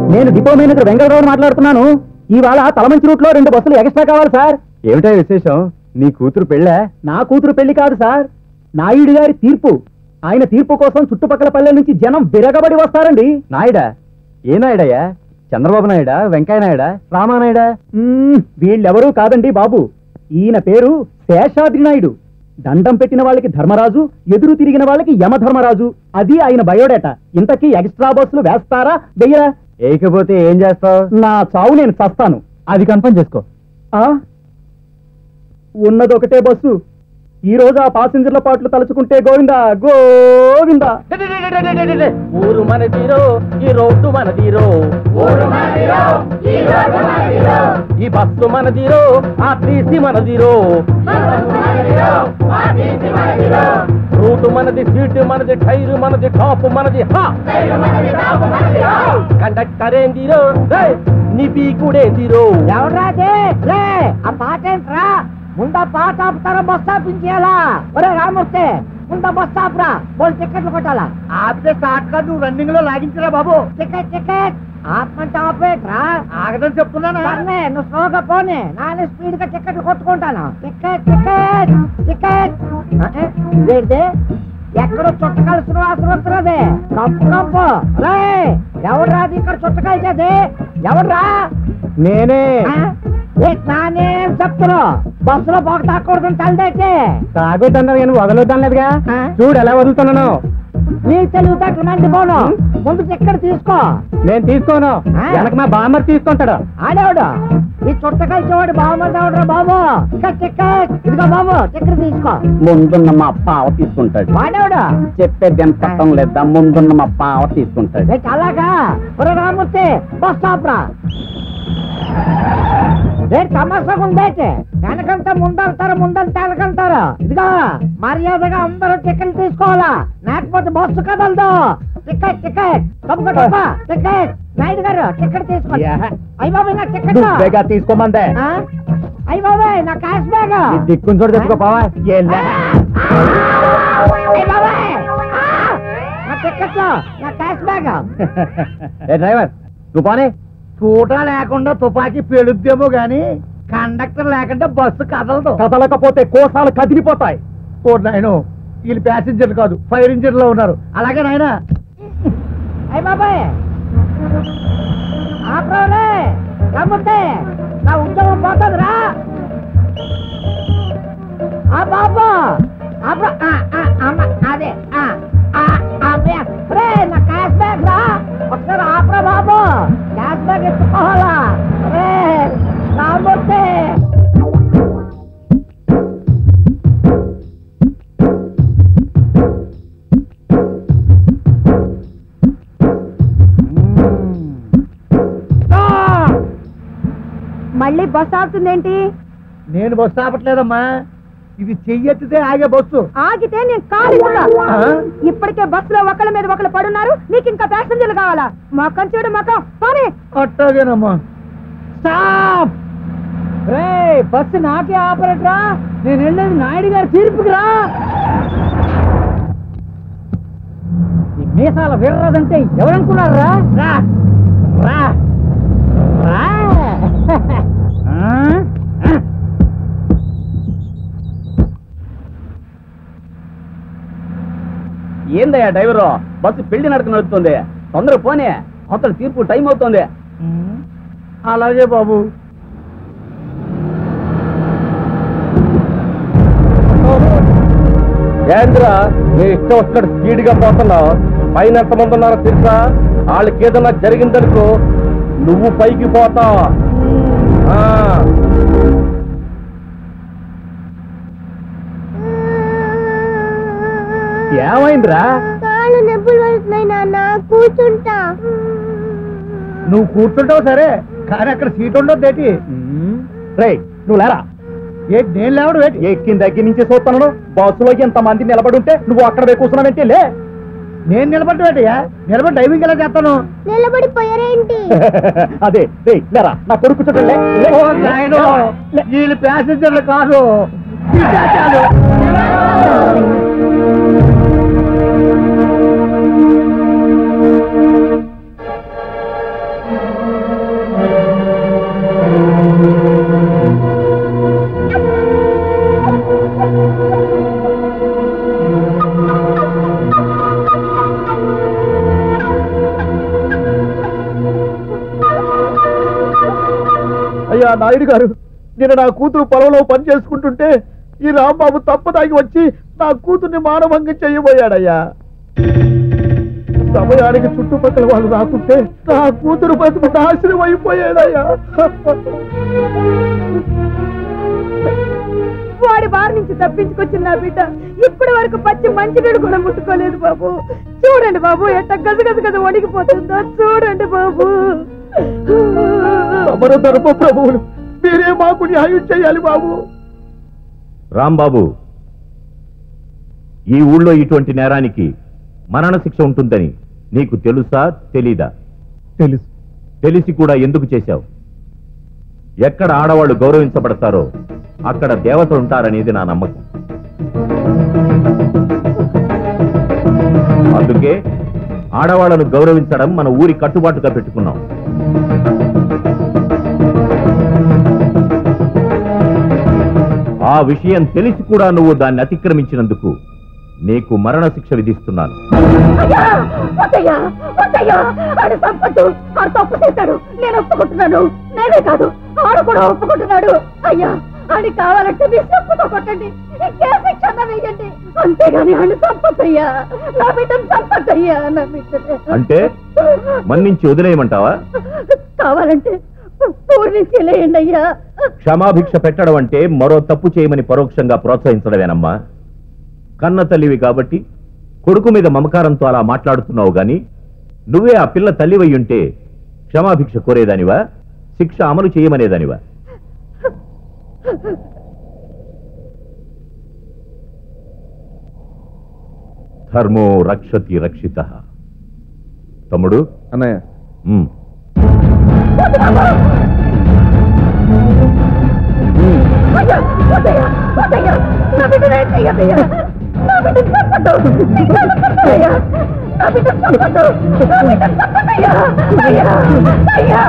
నేను depot manager Venkatarao మాట్లాడుతున్నాను ఇవాళ తలమంచి రూట్ లో రెండు బస్సులు ఎక్స్ట్రా కావాలి సార్ ఏమిటా విశేషం నీ కూతురు పెళ్ళా నా కూతురు పెళ్లి కాదు సార్ నాయుడు గారి తీర్పు ఆయన తీర్పు కోసం చుట్టుపక్కల పల్లెల నుంచి జనం విరగబడి వస్తారండి నాయుడా ఏ నాయుడయ్యా చంద్రబాబు నాయుడా వెంకయ్య నాయుడా రామానాయుడా మ్మ్, వీళ్ళెవరూ కాదండి బాబు ఈయన పేరు శేషాద్రి నాయుడు దండం పెట్టిన వాళ్ళకి ధర్మరాజు ఎదురు తిరిగిన వాళ్ళకి యమధర్మరాజు అది ఆయన బయోడేటా ఇంతకీ ఎక్స్ట్రా బస్సులు వేస్తారా వెయ్యరా ఏకపోతే ఏం చేస్తావు నా చావు నేను చస్తాను అది కన్ఫర్మ్ చేసుకో ఆ ఉన్నదొకటే బస్సు ఈ రోజు ఆ పాసింజర్ల పాటలు తలుచుకుంటే గోవిందా గోవిందా ఊరు మనదిరో ఈ రోడ్డు మనదిరో ఈ బస్సు మనదిరో ఆ టీసీ మనదిరో రూటు మనది సీటు మనది టైరు మనది టాప్ మనది హా కండక్టర్ ఏందిరో ఏయ్, నీ పీకుడేందిరో ఎవరాదే రే ఆ పాట ఏంట్రా ముందా పాట ఆపుతారా బస్ ఆపించేయాలా ఒరే రామూర్తి ముందా బస్ ఆపురా పోయి టికెట్లు కొట్టాలా ఆపితే స్టార్ట్ కాదు నువ్వు రన్నింగ్ లో లాగించరా బాబు టికెట్ టికెట్ ఆపమంటే ఆపేట్రా ఆగదని చెప్తున్నాను నువ్వు స్లోగా పోనీ నానే స్పీడ్ గా టికెట్లు కొట్టుకుంటాను టికెట్ టికెట్ టికెట్ ఇదేంటి ఎక్కడో చుట్టకాలు శ్రీనివాసం వస్తున్నది కంపు కంపు రే ఎవడ్రాది ఇక్కడ చుట్టకాల్చేది ఎవడ్రా నేనే నానేం చెప్తున్నావు బస్సులో పొగ తాకూడదని తలదైతే తాగొద్దన్నారు కానీ వదలొద్దాం లేదుగా ఆ? చూడు ఎలా వదులుతున్నాను నీ తెలివితేటలు మంది పోను ముందు టికెట్ తీసుకో నేను తీసుకోను ఆ? వెనక మా బామ్మర్ తీసుకుంటాడు ఆడేవాడు ఈ చుట్టకాల్చేవాడు బాగుమంది ఎవడరా బాబు టికెట్ టికెట్ ఇదిగో బాబు టికెట్ తీసుకో ముందున్న మా పావ తీసుకుంటాడు వాడేవాడు చెప్పేది ఎంత పట్టం లేదా ముందున్న మా పావ తీసుకుంటాడు రేపు అలాగా ఒరే రామూర్తి బస్ స్టాప్ రా రేపు తమాషాగా ఉందైతే వెనకంతా ముందంటారు ముందంతా వెనకంటారు ఇదిగో మర్యాదగా అందరూ టికెట్ తీసుకోవాలా లేకపోతే బస్సు కదలదు టికెట్ టికెట్ తప్పకుండా టికెట్ నాయుడు గారు టికెట్ తీసుకోండి యా. అయ్య బాబాయ్ నా టికెట్ నువ్వేగా తీసుకోమందే ఆ? అయ్య బాబాయ్ నా క్యాష్ బ్యాగ్ ఈ దిక్కుని చూడు తెచ్చుకోపోవా ఏలే. అయ్య బాబాయ్ ఆ! నా టికెట్ నా క్యాష్ బ్యాగ్ ఏ డ్రైవర్ నువ్వు పోనీ చూట లేకుండా తుపాకీ పేలుద్దేమో గాని కండక్టర్ లేకుండా బస్సు కదలదు కదలకపోతే కోసాలు కదిలిపోతాయి ఓ నాయన వీళ్ళు ప్యాసింజర్లు కాదు ఫైర్ ఇంజిన్ లో ఉన్నారు అలాగే నాయన అయ్య బాబాయ్ ఆపరాలే రమ్ముతే నా ఉద్యోగం పోతుంది రా ఆ బాబా ఆపరా ఆ, ఆ, అమ్మ అదే ఆ, ఆ, అమ్మయ్య. రే నా క్యాష్ బ్యాగ్ రా ఒకసారి ఆపరా బాబు క్యాష్ బ్యాగ్ ఎత్తుకోవాలా రే రామూర్తి మళ్ళీ బస్ ఆపుతుందేంటి నేను బస్సు ఆపట్లేదమ్మా ఇది చెయ్యెత్తితే ఆగే బస్సు ఆగితే నేను కాలు ఆ? ఇప్పటికే బస్సులో ఒకళ్ళ మీద ఒకళ్ళు పడున్నారు నీకు ఇంకా ప్యాసింజర్లు కావాలా మొక్కం చూడు మొక్కం పోనీ అట్టాగేనమ్మా స్టాప్ రే బస్సు నాకే ఆపరేట్ రా నేను వెళ్ళేది నాయుడు గారి తీర్పుకి రా ఈ మీసాల విర్రదంటే ఎవరనుకున్నారా రా రా రా ఆ? ఏందయ్యా డ్రైవరు బస్సు పెళ్లి నడక నడుస్తుంది తొందర పోనీ అవతల తీర్పు టైం అవుతుంది అలాగే బాబు ఏంద్రా నీ ఇష్టం వచ్చినట్టు స్పీడ్ గా పోతున్నావు పైన ఎంతమంది ఉన్నారో తెలుసా వాళ్ళకి ఏదన్నా జరిగిందనుకో నువ్వు పైకి పోతావు ఆ. ఏమైందిరా కాళ్ళు నొప్పులు వస్తున్నాయి నాన్న కూర్చుంటా నువ్వు కూర్చుంటావు సరే కానీ అక్కడ సీట్ ఉండదు ఏంటి రే నువ్వు లేరా ఏంటి నేను లేవడం ఏంటి ఎక్కిన దగ్గర నుంచి చూస్తున్నాను బస్సులో ఎంత మంది నిలబడి ఉంటే నువ్వు అక్కడ పోయి కూర్చున్నావంటే లే నేను నిలబడ్డం ఏంటయ్యా నిలబడి డ్రైవింగ్ ఎలా చేస్తాను నిలబడిపోయారేంటి అదే రే లేరా నా కొడుకు కూర్చోటం లే, లే. ఓ నాయనో, వీళ్ళు ప్యాసింజర్లు కాదు పిశాచాలు. నాయుడు గారు నేను నా కూతురు పొలంలో పని చేసుకుంటుంటే ఈ రాంబాబు తప్పదాగి వచ్చి నా కూతుర్ని మానభంగం చేయబోయాడయ్యా సమయానికి చుట్టుపక్కల వాళ్ళు రాకుంటే నా కూతురు బతుకు నాశనం అయిపోయాడయ్యా వాడి బారి నుంచి తప్పించుకొచ్చిన నా బిడ్డ ఇప్పటి వరకు పచ్చి మంచినీళ్ళు కూడా ముట్టుకోలేదు బాబు చూడండి బాబు ఎట్ట గజగజ గజ వణికిపోతుందో చూడండి బాబు సమర ధర్మ ప్రభువులు మీరే మాకు న్యాయం చేయాలి బాబు రాంబాబు ఈ ఊళ్ళో ఇటువంటి నేరానికి మరణశిక్ష ఉంటుందని నీకు తెలుసా తెలీదా తెలుసు తెలిసి కూడా ఎందుకు చేశావు ఎక్కడ ఆడవాళ్ళు గౌరవించబడతారో అక్కడ దేవతలు ఉంటారనేది నా నమ్మకం అందుకే ఆడవాళ్లను గౌరవించడం మన ఊరి కట్టుబాటుగా పెట్టుకున్నాం ఆ విషయం తెలిసి కూడా నువ్వు దాన్ని అతిక్రమించినందుకు నీకు మరణశిక్ష విధిస్తున్నాను అయ్యా వద్దయ్యా వద్దయ్యా ఆడు సంపత్తు ఆడు తప్పు చేశాడు నేను ఒప్పుకుంటున్నాను నేనే కాదు ఆడు కూడా ఒప్పుకుంటున్నాడు అయ్యా ఆడి కావాలంటే మీ చెప్పుతో కొట్టండి ఇంకే శిక్ష వేయండి అంతేగాని ఆడు సంపత్తయ్యా నా బిడ్డను సంపత్తయ్యా నా బిడ్డ అంటే మన్నించి వదిలేయమంటావా కావాలంటే ఊరి నుంచి లేయండి అయ్యా క్షమాభిక్ష పెట్టడం అంటే మరో తప్పు చేయమని పరోక్షంగా ప్రోత్సహించడమేనమ్మా కన్న తల్లివి కాబట్టి కొడుకు మీద మమకారంతో అలా మాట్లాడుతున్నావు గాని నువ్వే ఆ పిల్ల తల్లివై ఉంటే క్షమాభిక్ష కోరేదానివా శిక్ష అమలు చేయమనేదానివా ధర్మో రక్షతి రక్షిత తమ్ముడు అన్నయ్య ఉమ్. అయ్యా వద్దయ్యా వద్దయ్యా నా బిడ్డనే చెయ్యదయ్యా నా బిడ్డ సంపత్తు నీకు సంపత్తయ్యా నా బిడ్డ సంపత్తు నా బిడ్డ సంపత్తయ్యా అయ్యా అయ్యా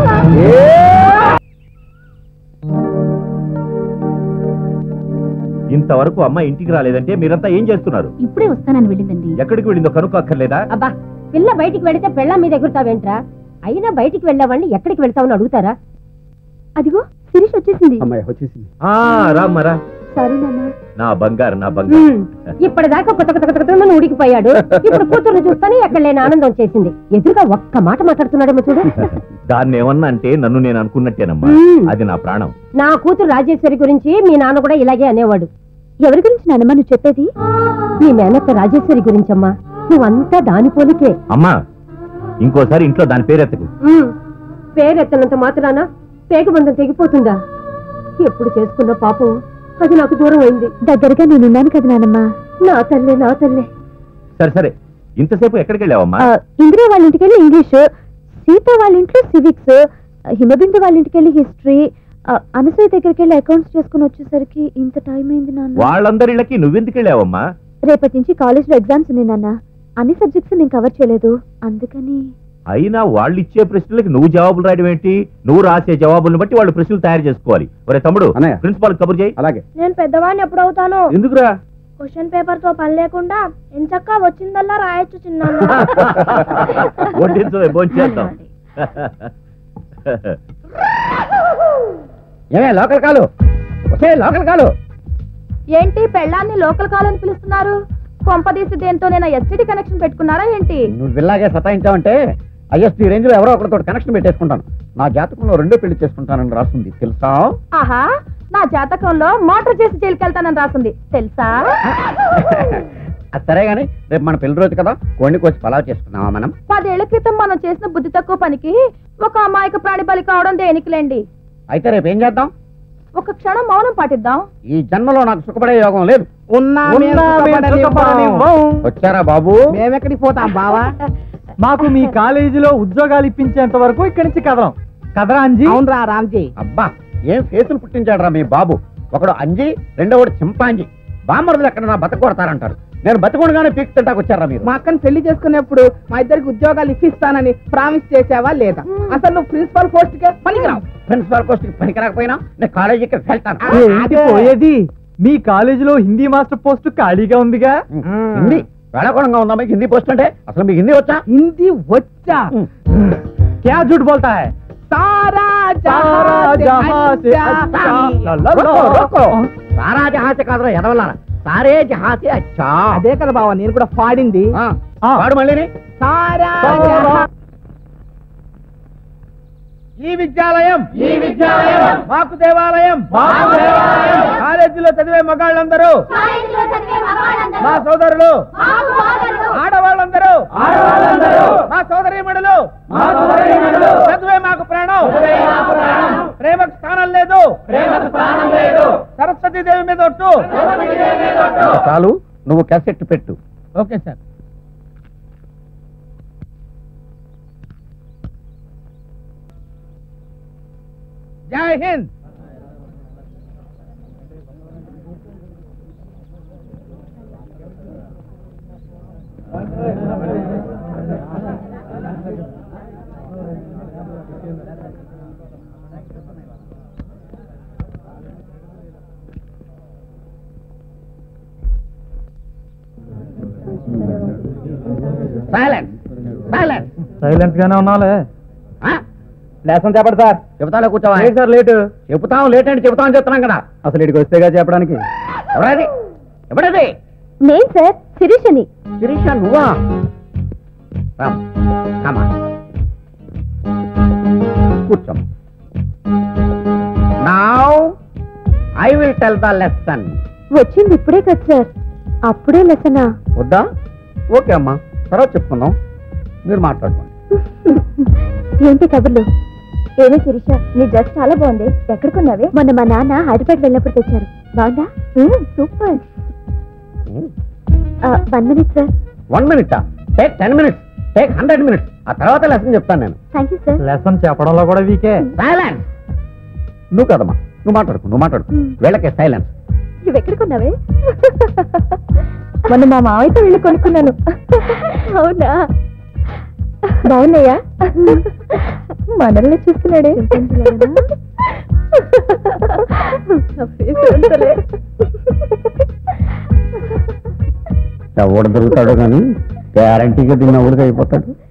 ఇంతవరకు అమ్మ ఇంటికి రాలేదంటే మీరంతా ఏం చేస్తున్నారు ఇప్పుడే వస్తానని వెళ్ళిందండి ఎక్కడికి వెళ్ళిందో కనుక్కోక్కర్లేదా అబ్బా పిల్ల బయటికి వెళితే పెళ్ళ మీద ఎగురుతావేంట్రా అయినా బయటికి వెళ్ళావాళ్ళని ఎక్కడికి వెళ్తావని అడుగుతారా అదిగో శిరీష్ వచ్చేసింది అమ్మాయి వచ్చేసింది ఆ, రామ్మరా సారీ నాన్న నా బంగారు నా బంగారు ఇప్పటిదాకా కొత్త కొత్త కొత్త కొత్త ఉడికిపోయాడు ఇప్పుడు కూతుర్ని చూస్తానే ఎక్కడ లేని ఆనందం చేసింది ఎదురుగా ఒక్క మాట మాట్లాడుతున్నాడేమో చూడు దాన్ని ఏమన్నా అంటే నన్ను నేను అనుకున్నట్టేనమ్మా మ్మ్. అది నా ప్రాణం నా కూతురు రాజేశ్వరి గురించి మీ నాన్న కూడా ఇలాగే అనేవాడు ఎవరి గురించి నాన్నమ్మ నువ్వు చెప్పేది మీ మేనత్త రాజేశ్వరి గురించమ్మా నువ్వంతా దాని పోలికే అమ్మా ఇంకోసారి ఇంట్లో దాని పేరెత్తకు ఉమ్, పేరెత్తనంత మాత్రాన పేగబంధం తెగిపోతుందా ఎప్పుడు చేసుకున్న పాపం అది నాకు దూరం అయింది దగ్గరగా నేనున్నాను కదా నాన్నమ్మ నా తల్లే నా తల్లే సరే సరే ఇంతసేపు ఎక్కడికి వెళ్ళావమ్మా ఆ, ఇందిరా వాళ్ళ ఇంటికి వెళ్ళి ఇంగ్లీష్ సీత వాళ్ళ ఇంట్లో సివిక్స్ హిమబిందు వాళ్ళ ఇంటికి వెళ్ళి హిస్టరీ అనసూయ దగ్గరికి వెళ్ళి అకౌంట్స్ చేసుకుని వచ్చేసరికి ఇంత టైం అయింది నాన్న వాళ్ళందరిళ్ళకి నువ్వెందుకు వెళ్ళావమ్మా రేపటి నుంచి కాలేజ్ లో ఎగ్జామ్స్ ఉన్నాయి నాన్న అన్ని సబ్జెక్ట్స్ నేను కవర్ చేయలేదు అందుకని అయినా వాళ్ళు ఇచ్చే ప్రశ్నలకి నువ్వు జవాబులు రాయడం ఏంటి నువ్వు రాసే జవాబులను బట్టి వాళ్ళు ప్రశ్నలు తయారు చేసుకోవాలి ఒరే తమ్ముడు అన్నయ్య. ప్రిన్సిపాల్ కబుర్ చేయి అలాగే నేను పెద్దవాడిని ఎప్పుడు అవుతాను ఎందుకురా క్వశ్చన్ పేపర్ తో పని లేకుండా ఎంచక్క వచ్చిందల్లా రాయొచ్చు చిన్న వడ్డించవే భోంచేద్దాం ఏమే లోకల్ కాలు వచ్చే లోకల్ కాలు ఏంటి పెళ్ళాన్ని లోకల్ కాలని పిలుస్తున్నారు కొంపదీసి దేంతో నేను ఎస్టీడీ కనెక్షన్ పెట్టుకున్నారా ఏంటి నువ్వు ఇలాగే సతాయించావంటే ఐఎస్టీ రేంజ్ లో ఎవరో ఒకరితో కనెక్షన్ పెట్టేసుకుంటాను నా జాతకంలో రెండో పెళ్లి చేసుకుంటానని రాస్తుంది తెలుసా ఆహా నా జాతకంలో మోటార్ చేసి జైలుకెళ్తానని రాసింది తెలుసా అది సరే గానీ రేపు మన పెళ్లి రోజు కదా కోడిని కోసి పలావ్ చేసుకున్నావా మనం పదేళ్ల క్రితం మనం చేసిన బుద్ధి తక్కువ పనికి ఒక అమాయక ప్రాణి బలి కావడం దేనికిలేండి అయితే రేపు ఏం చేద్దాం ఒక క్షణం మౌనం పాటిద్దాం ఈ జన్మలో నాకు సుఖపడే యోగం లేదు వచ్చారా బాబు మేమెక్కడికి పోతాం బావా మాకు మీ కాలేజీలో ఉద్యోగాలు ఇప్పించేంత వరకు ఇక్కడి నుంచి కదలం కదరా అంజీ అవునరా రామ్జీ అబ్బా ఏం ఫేసులు పుట్టించాడురా మీ బాబు ఒకడు అంజి రెండోవాడు చింపాంజీ బామ్మరులు ఎక్కడ నా బతక కొడతారంటారు నేను బతకుండగానే పీక్ తింటాకు వచ్చారా మీరు మా అక్కని పెళ్లి చేసుకునేప్పుడు మా ఇద్దరికి ఉద్యోగాలు ఇప్పిస్తానని ప్రామిస్ చేసావా లేదా అసలు నువ్వు ప్రిన్సిపల్ పోస్ట్ కే పనికిరావు ప్రిన్సిపాల్ పోస్ట్ పనికి రాకపోయినా నేను కాలేజీకి వెళ్తాను ఏంటి పోయేది మీ కాలేజీలో హిందీ మాస్టర్ పోస్ట్ ఖాళీగా ఉందిగా హిందీ వేళకోళంగా ఉందా మీకు హిందీ పోస్ట్ అంటే అసలు మీకు హిందీ వచ్చా హిందీ వచ్చా ఉమ్. క్యా झूठ बोलता है सारा సారా జహాసే అచ్చా. రొక్కో, రొక్కో. సారా జహాసే కాదురా ఎదవలారా సారే జహాసే అచ్చా అదే కదా బావ నేను కూడా పాడింది ఆ, ఆ. వాడు మళ్ళీ సారా ఈ విద్యాలయం ఈ విద్యాలయం మాకు దేవాలయం మాకు దేవాలయం కాలేజీలో చదివే మగాళ్ళందరూ మా సోదరులు ఆడవాళ్ళందరూ ఆడవాళ్ళందరూ మా సోదరీమణులు మా సోదరీమణులు చదివే మాకు ప్రాణం ప్రేమకు స్థానం లేదు ప్రేమకు స్థానం లేదు సరస్వతి దేవి మీద ఒట్టు చాలు నువ్వు క్యాసెట్ పెట్టు ఓకే సార్ జై హింద్ సైలెంట్ సైలెంట్ సైలెంట్ గానే ఉన్నాలే లేసం చెప్పండి సార్ చెబుతాలే కూర్చోవా ఏంటి సార్ లేటు చెబుతాం లేట్ అంటే చెబుతామని చెప్తున్నాం కదా అసలు ఇడికి వస్తేగా చెప్పడానికి ఎవరది ఎవరది నేను సార్ శిరీషని శిరీష నువ్వా రామ్ కమా కూర్చోం now I will tell the lesson వచ్చింది ఇప్పుడే కదా సార్ అప్పుడే లెసనా వద్దా ఓకే అమ్మా తర్వాత చెప్పుకుందాం మీరు మాట్లాడుకోండి ఏంటి కబుర్లు ఏమే శిరీష నీ డ్రెస్ చాలా బాగుంది ఎక్కడ కొన్నావే మొన్న మా నాన్న హైదరాబాద్ వెళ్ళినప్పుడు తెచ్చారు బాగుందా super one minute sir one minute take ten minutes take hundred minutes ఆ తర్వాత లెసన్ చెప్తాను నేను థ్యాంక్ యూ సార్ లెసన్ చెప్పడంలో కూడా వీకే సైలెన్స్ నువ్వు కదమ్మా నువ్వు మాట్లాడుకో నువ్వు మాట్లాడుకో Hmm. వీళ్ళకే సైలెన్స్ నువ్వు ఎక్కడ కొన్నావే మొన్న మా మావయ్యతో వెళ్ళి కొనుక్కున్నాను అవునా బాగున్నాయా మనల్ని చూస్తున్నాడే ఎవడు దొరుకుతాడు కానీ గ్యారంటీగా దీన్ని ఎవడికి అయిపోతాడు